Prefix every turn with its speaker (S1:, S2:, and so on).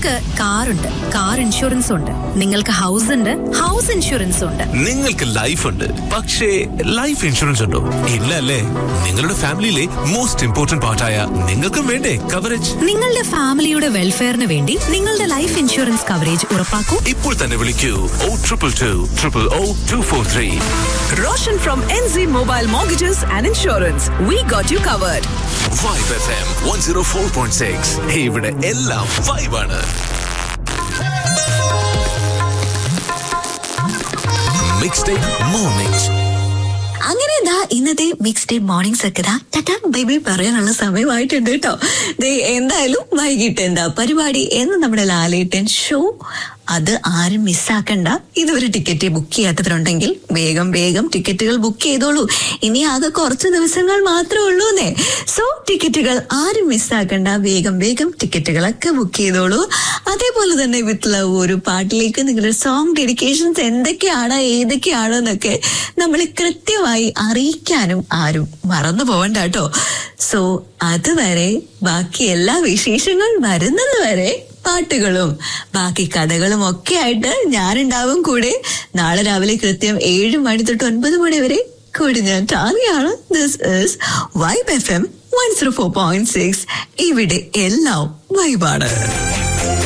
S1: നിങ്ങൾക്ക് കാറുണ്ട് car insurance ഉണ്ട് നിങ്ങൾക്ക് ഹൗസ് ഉണ്ട് ഹൗസ് ഇൻഷുറൻസ് ഉണ്ട്
S2: നിങ്ങൾക്ക് ലൈഫ് ഉണ്ട് പക്ഷേ ലൈഫ് ഇൻഷുറൻസ് ഉണ്ടോ ഇല്ല അല്ലേ നിങ്ങളുടെ ഫാമിലിയിലെ മോസ്റ്റ് ഇമ്പോർട്ടന്റ് പാർട്ടായ നിങ്ങൾക്കും വേണ്ടേ കവറേജ്
S1: നിങ്ങളുടെ ഫാമിലിയുടെ വെൽഫെയറിന് വേണ്ടി നിങ്ങളുടെ ലൈഫ് ഇൻഷുറൻസ് കവറേജ് ഉറപ്പാക്കൂ
S2: ഇപ്പോൾ തന്നെ വിളിക്കൂ O triple two triple O two four three
S3: Roshan from NZ Mobile Mortgages and Insurance. We got you covered.
S2: Vibe F M one zero four point six ഇവിടെ എല്ലാം വൈബാണ് മിക്സ് ഡേ മോർണിംഗ്സ്
S4: അങ്ങനെ ദാ ഇന്നത്തെ mix day mornings ഒക്കെ ദാ Tata baby പറയാനുള്ള സമയമായിട്ടുണ്ട് കേട്ടോ ദേ എന്തായാലും വൈകിട്ട് എന്താ പരിപാടി എന്ന് നമ്മുടെ ലാലേട്ടൻ ഷോ അത് ആരും മിസ്സാക്കണ്ട ഇതുവരെ ടിക്കറ്റ് ബുക്ക് ചെയ്യാത്തവരുണ്ടെങ്കിൽ വേഗം വേഗം ടിക്കറ്റുകൾ ബുക്ക് ചെയ്തോളൂ ഇനി ആകെ കുറച്ച് ദിവസങ്ങൾ മാത്രമേ ഉള്ളൂ എന്നേ സോ ടിക്കറ്റുകൾ ആരും മിസ്സാക്കണ്ട വേഗം വേഗം ടിക്കറ്റുകളൊക്കെ ബുക്ക് ചെയ്തോളൂ അതേപോലെ തന്നെ വിത്ത് ലവ് ഒരു പാട്ടിലേക്ക് നിങ്ങളുടെ സോങ് ഡെഡിക്കേഷൻസ് എന്തൊക്കെയാണ് ഏതൊക്കെയാണ് എന്നൊക്കെ നമ്മൾ കൃത്യമായി അറിയിക്കാനും ആരും മറന്നു പോവണ്ട കേട്ടോ സോ അതുവരെ ബാക്കി എല്ലാ വിശേഷങ്ങൾ വരുന്നത് വരെ പാട്ടുകളും ബാക്കി കഥകളും ഒക്കെ ആയിട്ട് ഞാനുണ്ടാവും കൂടെ നാളെ രാവിലെ കൃത്യം ഏഴ് മണി തൊട്ട് ഒൻപത് മണി വരെ കൂടി ഞാൻ ടാറിയാണ് this is vibe F M one zero four point six ഇവിടെ എല്ലാം വൈബാണ്